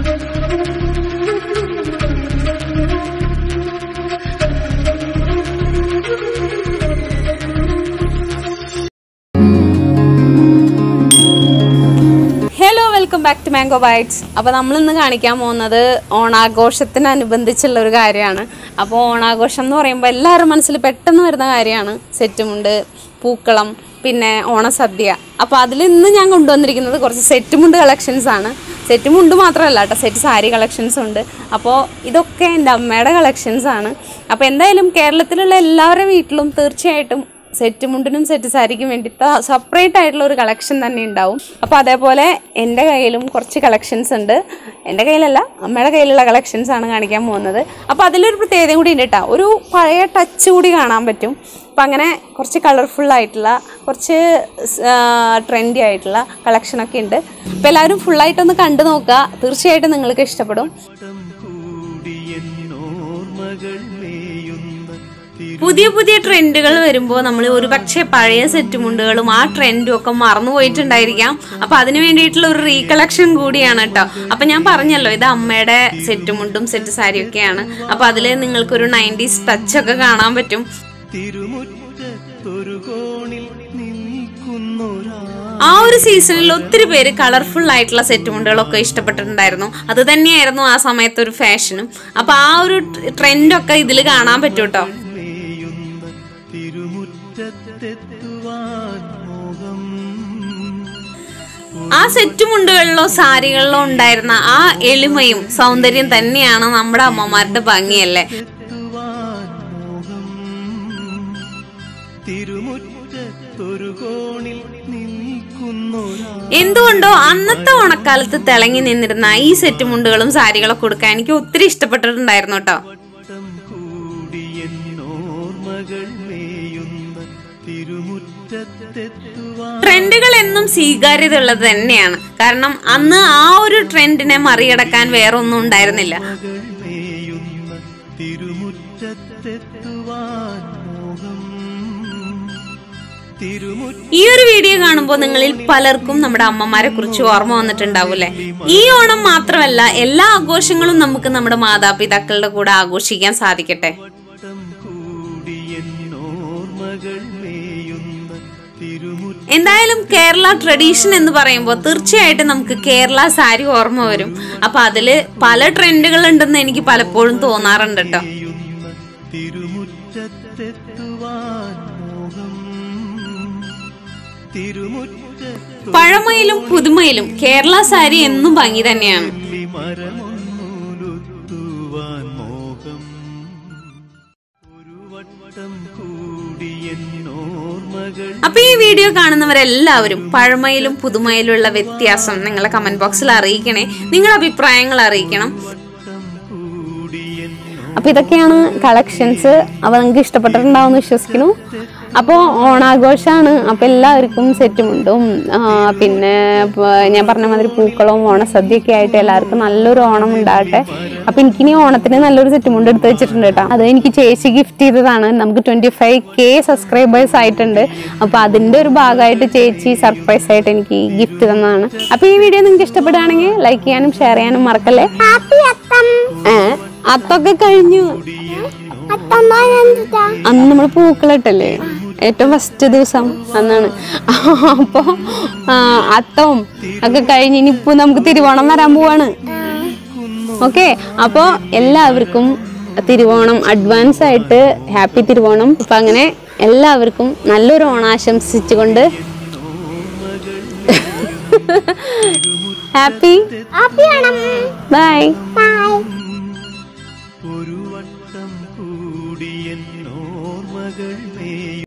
Hello welcome back to mango bites അപ്പോൾ നമ്മൾ ഇന്ന് കാണിക്കാൻ പോകുന്നത് ഓണാഘോഷത്തിനനുബന്ധിച്ചുള്ള ഒരു കാര്യമാണ് അപ്പോൾ ഓണാഘോഷം എന്ന് പറയുമ്പോൾ എല്ലാവരും മനസ്സിൽ പെട്ടെന്ന് വരുന്ന കാര്യമാണ് സെറ്റുമുണ്ട് പൂക്കളം പിന്നെ ഓണസദ്യ അപ്പോൾ അതിൽ ഇന്ന് ഞാൻ കൊണ്ടുവന്നിരിക്കുന്നത് കുറച്ച് സെറ്റുമുണ്ട് കളക്ഷൻസ് ആണ് സെറ്റുമുണ്ട് മാത്രമല്ല കേട്ടോ സെറ്റ് സാരി കളക്ഷൻസ് ഉണ്ട് അപ്പോൾ ഇതൊക്കെ എൻ്റെ അമ്മയുടെ കളക്ഷൻസ് ആണ് അപ്പോൾ എന്തായാലും കേരളത്തിലുള്ള എല്ലാവരുടെ വീട്ടിലും തീർച്ചയായിട്ടും സെറ്റ് മുണ്ടിനും സെറ്റ് സാരിക്കും വേണ്ടിയിട്ട് സെപ്പറേറ്റ് ആയിട്ടുള്ള ഒരു കളക്ഷൻ തന്നെ ഉണ്ടാവും അപ്പോൾ അതേപോലെ എൻ്റെ കയ്യിലും കുറച്ച് കളക്ഷൻസ് ഉണ്ട് എൻ്റെ കയ്യിലല്ല അമ്മയുടെ കയ്യിലുള്ള കളക്ഷൻസ് ആണ് കാണിക്കാൻ പോകുന്നത് അപ്പോൾ അതിലൊരു പ്രത്യേകത കൂടി ഉണ്ട് കേട്ടോ ഒരു പഴയ ടച്ച് കൂടി കാണാൻ പറ്റും അപ്പം അങ്ങനെ കുറച്ച് കളർഫുൾ ആയിട്ടുള്ള കുറച്ച് ട്രെൻഡി ആയിട്ടുള്ള കളക്ഷനൊക്കെ ഉണ്ട് അപ്പോൾ എല്ലാവരും ഫുള്ളായിട്ടൊന്ന് കണ്ടു നോക്കുക തീർച്ചയായിട്ടും നിങ്ങൾക്ക് ഇഷ്ടപ്പെടും പുതിയ പുതിയ ട്രെൻഡുകൾ വരുമ്പോൾ നമ്മൾ ഒരുപക്ഷെ പഴയ സെറ്റ് മുണ്ടുകളും ആ ട്രെൻഡും ഒക്കെ മറന്നു പോയിട്ടുണ്ടായിരിക്കാം അപ്പൊ അതിന് വേണ്ടിയിട്ടുള്ള ഒരു റീകളക്ഷൻ കൂടിയാണ് കേട്ടോ അപ്പൊ ഞാൻ പറഞ്ഞല്ലോ ഇത് അമ്മയുടെ സെറ്റ് മുണ്ടും സെറ്റ് സാരിയും ഒക്കെയാണ് അപ്പൊ അതില് നിങ്ങൾക്കൊരു നയൻറ്റീസ് ടച്ച് ഒക്കെ കാണാൻ പറ്റും തിരുമുറ്റത്തൊരു കോണിൽ നിൽക്കുന്നൊരാ ആ ഒരു സീസണിൽ ഒത്തിരി പേര് കളർഫുൾ ആയിട്ടുള്ള സെറ്റ് മുണ്ടുകളൊക്കെ ഇഷ്ടപ്പെട്ടിട്ടുണ്ടായിരുന്നു അത് തന്നെയായിരുന്നു ആ സമയത്ത് ഒരു ഫാഷനും അപ്പൊ ആ ഒരു ട്രെൻഡൊക്കെ ഇതിൽ കാണാൻ പറ്റും കേട്ടോ മേയുന്ന തിരുമുറ്റത്തെത്തുവാൻ മോഹം ആ സെറ്റ് മുണ്ടുകളിലോ സാരികളിലോ ഉണ്ടായിരുന്ന ആ എളിമയും സൗന്ദര്യം തന്നെയാണ് നമ്മുടെ അമ്മമാരുടെ ഭംഗിയല്ലേ എത്തുവാൻ മോഹം തിരുമുറ്റത്തൊരു കോണിൽ നിൽക്കുന്നൊരാ എന്തുകൊണ്ടോ അന്നത്തെ ഓണക്കാലത്ത് തിളങ്ങി നിന്നിരുന്ന ഈ സെറ്റ് മുണ്ടുകളും സാരികളൊക്കെ കൊടുക്കാൻ എനിക്ക് ഒത്തിരി ഇഷ്ടപ്പെട്ടിട്ടുണ്ടായിരുന്നു കേട്ടോ വട്ടം കൂടിയെന്നോർമകൾ മേയുന്ന തിരുമുറ്റത്തെത്തുവാൻ ട്രെൻഡുകൾ എന്നും സ്വീകാര്യത ഉള്ളത് തന്നെയാണ് കാരണം അന്ന് ആ ഒരു ട്രെൻഡിനെ മറികടക്കാൻ വേറെ ഒന്നും ഉണ്ടായിരുന്നില്ല മകൾ മേയുന്ന തിരുമുറ്റത്തെത്തുവാൻ മോഹം തിരുമുറ്റ ഈ ഒരു വീഡിയോ കാണുമ്പോൾ നിങ്ങളിൽ പലർക്കും നമ്മുടെ അമ്മമാരെ കുറിച്ച് ഓർമ്മ വന്നിട്ടുണ്ടാവൂലേ ഈ ഓണം മാത്രമല്ല എല്ലാ ആഘോഷങ്ങളും നമുക്ക് നമ്മുടെ മാതാപിതാക്കളുടെ കൂടെ ആഘോഷിക്കാൻ സാധിക്കട്ടെ വട്ടം കൂടിയെന്നോർമകൾ മേയുന്ന തിരുമുറ്റ എന്തായാലും കേരള ട്രഡീഷൻ എന്ന് പറയുമ്പോൾ തീർച്ചയായിട്ടും നമുക്ക് കേരള സാരി ഓർമ്മ വരും അപ്പൊ അതില് പല ട്രെൻഡുകൾ ഉണ്ടെന്ന് എനിക്ക് പലപ്പോഴും തോന്നാറുണ്ട് കേട്ടോ മേയുന്ന തിരുമുറ്റത്തെത്തുവാൻ മോഹം തിരുമുറ്റ പഴമയിലും പുതുമയിലും കേരള സാരി എന്നും ഭംഗി തന്നെയാണ് മരമൊന്നൂലുത്തുവാൻ മോഹം ഒരു വട്ടം കൂടിയെന്നോർമകൾ അപ്പൊ ഈ വീഡിയോ കാണുന്നവരെല്ലാവരും പഴമയിലും പുതുമയിലുള്ള വ്യത്യാസം നിങ്ങളെ കമന്റ് ബോക്സിൽ അറിയിക്കണേ നിങ്ങളുടെ അഭിപ്രായങ്ങൾ അറിയിക്കണം വട്ടം കൂടിയെന്നോ അപ്പോൾ ഇതൊക്കെയാണ് കളക്ഷൻസ് അപ്പോൾ നിങ്ങൾക്ക് ഇഷ്ടപ്പെട്ടിട്ടുണ്ടാവും വിശ്വസിക്കുന്നു അപ്പോൾ ഓണാഘോഷമാണ് അപ്പോൾ എല്ലാവർക്കും സെറ്റുമുണ്ടും പിന്നെ പ- ഞാൻ പറഞ്ഞ മാതിരി പൂക്കളവും ഓണസദ്യയൊക്കെ ആയിട്ട് എല്ലാവർക്കും നല്ലൊരു ഓണം ഉണ്ടാകട്ടെ അപ്പോൾ എനിക്കിനി ഓണത്തിന് നല്ലൊരു സെറ്റുമുണ്ട് എടുത്ത് വെച്ചിട്ടുണ്ട് കേട്ടോ അത് എനിക്ക് ചേച്ചി ഗിഫ്റ്റ് ചെയ്തതാണ് നമുക്ക് ട്വൻറ്റി ഫൈവ് കെ സബ്സ്ക്രൈബേഴ്സ് ആയിട്ടുണ്ട് അപ്പോൾ അതിൻ്റെ ഒരു ഭാഗമായിട്ട് ചേച്ചി സർപ്രൈസ് ആയിട്ട് എനിക്ക് ഗിഫ്റ്റ് തന്നതാണ് അപ്പോൾ ഈ വീഡിയോ നിങ്ങൾക്ക് ഇഷ്ടപ്പെടുകയാണെങ്കിൽ ലൈക്ക് ചെയ്യാനും ഷെയർ ചെയ്യാനും മറക്കല്ലേ ഏ അത്തൊക്കെ കഴിഞ്ഞു അന്ന് നമ്മൾ പൂക്കളിട്ടല്ലേ ഏറ്റവും ഫസ്റ്റ് ദിവസം അന്നാണ് അപ്പോൾ അത്തവും ഒക്കെ കഴിഞ്ഞ് ഇനിയിപ്പോൾ നമുക്ക് തിരുവോണം വരാൻ പോവാണ് ഓക്കെ അപ്പോൾ എല്ലാവർക്കും തിരുവോണം അഡ്വാൻസ് ആയിട്ട് ഹാപ്പി തിരുവോണം അപ്പം അങ്ങനെ എല്ലാവർക്കും നല്ലൊരു ഓണം ആശംസിച്ചുകൊണ്ട് ഹാപ്പി ബൈ Bye.